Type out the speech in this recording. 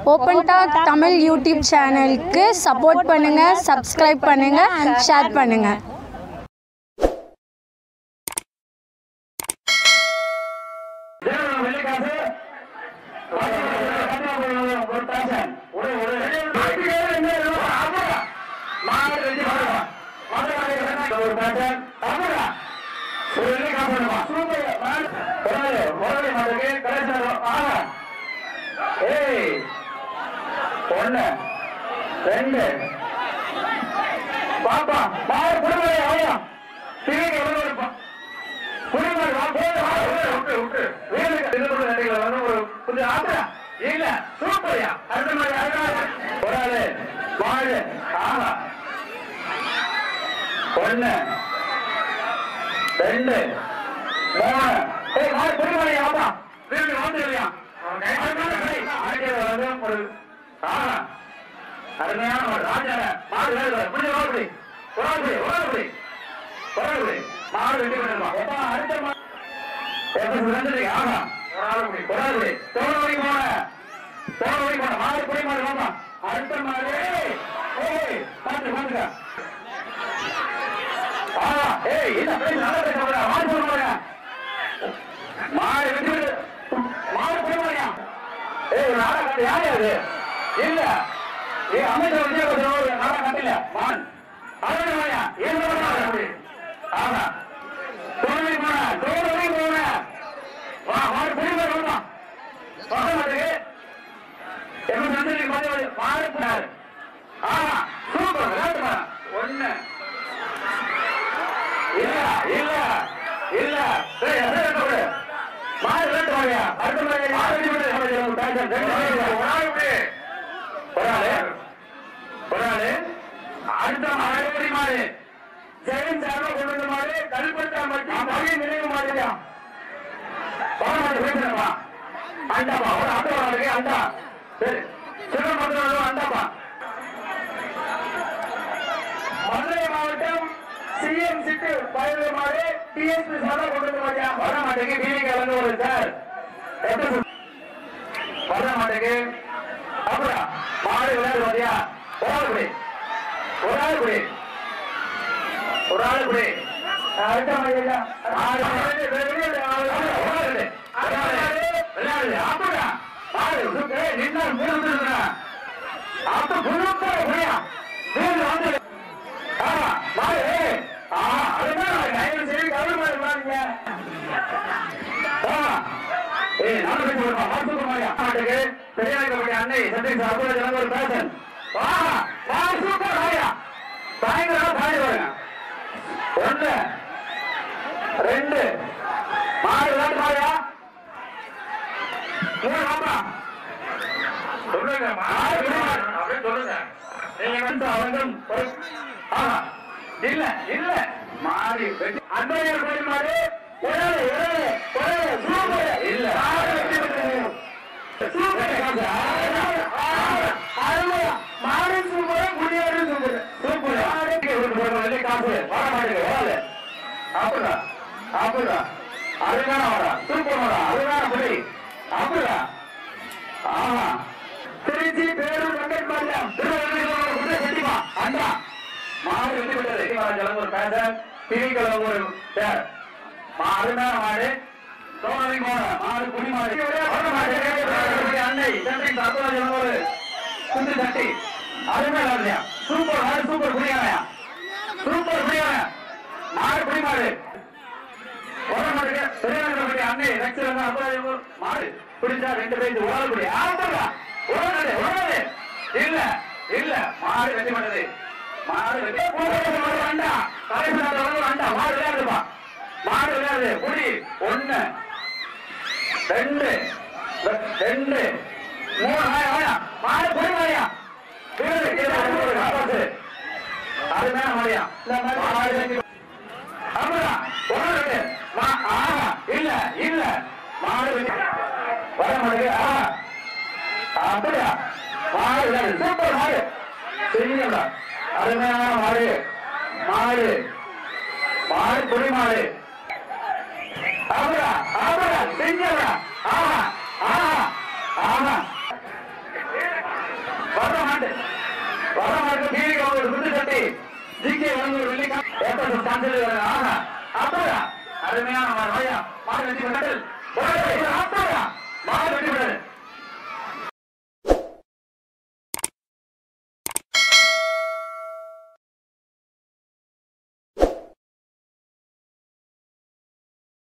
Open talk Tamil YouTube சேனலுக்கு support பண்ணுங்கள் subscribe பண்ணுங்கள் ஷேர் பண்ணுங்கள் ஜெயலலிதா வெள்ளிக்காசு ஒரு பேசன் ஒரு ஒரு மாடு ரெண்டு மாடுவா மாடு ஒரு பேசன் தமிழா ஒரு வெள்ளிக்காசு வேணுமா சூப்பர் முதலி மாடுக்கு கடைசி ஆனா ஏய் ஒண்ணு ரெண்டு பாப்பா மாடு குடும்பம் அவையா சிவக்கு எவ்வளவு இருப்பான் குடிமகன் வா, போடு, வா, விட்டு, விட்டு, விட்டு. வீரனுக்கு திருக்குறள் நடிகளை வந்து ஒரு புதிய ஆத்திரா? இல்ல, சூப்பர்யா. அடுத்த மாதிரி, அடுத்த மாதிரி. ஒரு ஆளு, மாடு, ஆமா. ஒண்ணு, ரெண்டு, மூணு. ஏய், மாடு, குடிமகன் வாப்பா. வீரனுக்கு வந்து இல்லையா? அவன் கை மாடு மேல கை. ஆண்டியவர் வந்து ஒரு, ஆமா. அருமையான மாடு, ராஜால. மாடு வேறு வேறு. புடிச்சு வா, புடி. ஒரு ஆள் புடி, ஒரு ஆள் புடி. போராடுது. மாடு வெட்டி பண்ணிருப்பான். எப்பா, அடுத்த மா- எப்ப சுதந்திரி? ஆமா. போராடுது. போராடுது. தோடு வரைக்கும் போன. தோடு வரைக்கும் போன. மாடு புடி மாடு வாப்பா. அடுத்த மாடு. ஏய், ஏய், பாத்து, பாத்துக்க. ஆமா. ஏய், இல்ல, பேசு, நல்லா பேச கூடாது. மாடு போட மாடுங்க. மாடு வெட்டி விடு. மாடு புடி மாடுயா. ஏய், ஒரு நாடகம் கட்டு. யாரு அது? இல்ல. ஏய், அமைச்சர் விஜயபாஸ்கர் ஒரு நாடகம் கட்டில. மான். அருண் மாயா. ஏன் சொல்ல மாட்டேன்? ஆமா. தோல்வி போன, தோல்வி போன. வா, மாடு புடி மாடு வாப்பா. வாங்க மாட்டுக்கு. எப்ப சந்திரி மாடு வந்து மாடு போனாரு. ஆமா. சூப்பர், விளையாட்டு மாடு. ஒண்ணு. இல்ல, இல்ல, இல்ல. ஏய், எதை எடுத்து விடு. மாடு விளையாட்டு மாடுயா. அடுத்த மாடு, மாடு வெட்டி விடு. நம்ம ஒரு பேசன். ரெண்டு பேர். ஒரு ஆள் விடு. ஒரு ஆளு. ஒரு ஆளு. அடுத்த மாடு எப்படி மாடு ஜெயன் சார்பா கொண்டு வந்த மாடு கல்பத்தா மட்டும் பழைய நினைவு மாடுயா பாமாடு பேசுறப்பா அண்டாப்பா ஒரு அண்டா இருக்கு அண்டா சரி சிவன் மந்திரம் அண்டாப்பா மதுரை மாவட்டம் சிஎம் சிட்டு பயிர் மாடு டிஎஸ்பி சார்பா கொண்டு வந்த மாடியா வர மாட்டேங்க டிவி கலந்து ஒரு சார் எப்படி சொல்~ வர மாட்டேங்க அப்புறம் மாடு விளையாடு மாதிரியா ஒரு ஆள் குடி ஒரு ஆள் குடி ஒரு ஆள் குடி அடுத்த மாதிரி ஆறு விளையாடு விளையாடு விளையாடு விளையாடு அப்படியா ஆறு நின்று மூணு வந்துருக்குறா அப்ப புழுப்பா புரியா வீடு வந்து ஆமா மாடு ஆ அதுதான் தயவு செய்து கவலை மாதிரி விடாதீங்க ஆமா ஏய் நாலு பேர் போடுமா மாசத்துக்கு மாதிரியா மாட்டுக்கு பெரியார் கபடி அன்னை சந்தேஷ் அபுல ஜனங்க ஒரு பேசன் வா வா சூப்பர் ஆயா சாயந்தரம் பாடி வருங்க ஒண்ணு ரெண்டு மாடு விளையாட்டு மாடியா மூணு வாப்பா சொல்லுங்க மாடு விளையாடு. அப்படியே சொல்லுங்க நீங்க வந்து அவங்க ஒரு- ஆமா இல்ல இல்ல மாறி அன்பையர் கோயில் மாடு ஒரே ஒரே ஒரே சூப்பர் இல்ல மாடு வெட்டி விட்டது. சூப்பர் அருமையா மாடு சூப்பர் குடியாடு சூப்பர் சூப்பர் மாடுக்கு ஒரு போடுற வெள்ளி காசு வர மாட்டேங்குது வராது அப்படிதான் அப்படிதான் அதுதான வரா சூப்பர் வரா அதுதான புடி அப்படிதான் ஆமா திருச்சி பேரூர் வெங்கட் மாரியம் திருவள்ளுவர் குதிரை வெட்டிமா அண்டா மாடு வெட்டி விட்டது ஜலம் ஒரு பேசன் டிவி கலந்து ஒரு சேர் அருமையான மாடு சோழனை போன மாடு குடி மாடு வர மாடு அன்னை சென்ட்ரிங் அற்புத ஜலம் ஒரு குண்டு தட்டி அருமையா இல்லையா சூப்பர் மாடு சூப்பர் குடியானையா சூப்பர் குடியான மாடு குடி மாடு வர மாட்டுக்கு பெரியவர்களுடைய அன்னை லட்சம் அற்புத மாடு பிடிச்சா ரெண்டு பேருக்கு உடல் குடி ஆமாடா உடனே உடனே இல்ல இல்ல மாடு வெட்டி மாட்டது மாடு வெட்டி மாடு வேண்டா கடைசி வேண்டா மாடு விளையாடுப்பா மாடு விளையாடு குடி ஒண்ணு ரெண்டு ரெ- ரெண்டு மூணு ஆயா ஆயா மாடு குடி மாடியா அது மேல மாடியா மாடு வெட்டி ஆமாடா உடனே மா ஆஹா இல்ல இல்ல மாடு வெட்டி வர மாட்டேங்குது ஆஹா அப்படியா மாடு விளையாடு சூப்பர் மாடு சரிங்களா அருமையான மாடு மாடு மாடு துணி மாடு ஆமாடா ஆமாடா செஞ்சடா ஆமா ஆமா ஆமா வர மாட்டு வர மாட்டு பீரிக்கு ஒரு குண்டு கட்டி ஜிகே வந்து ஒரு வெள்ளி ஏற்படும் சான்சல் ஆஹா அப்பா அருமையான மாடு. ஐயா, மாடு வெற்றி பெற்றது. ஒரு, அப்பா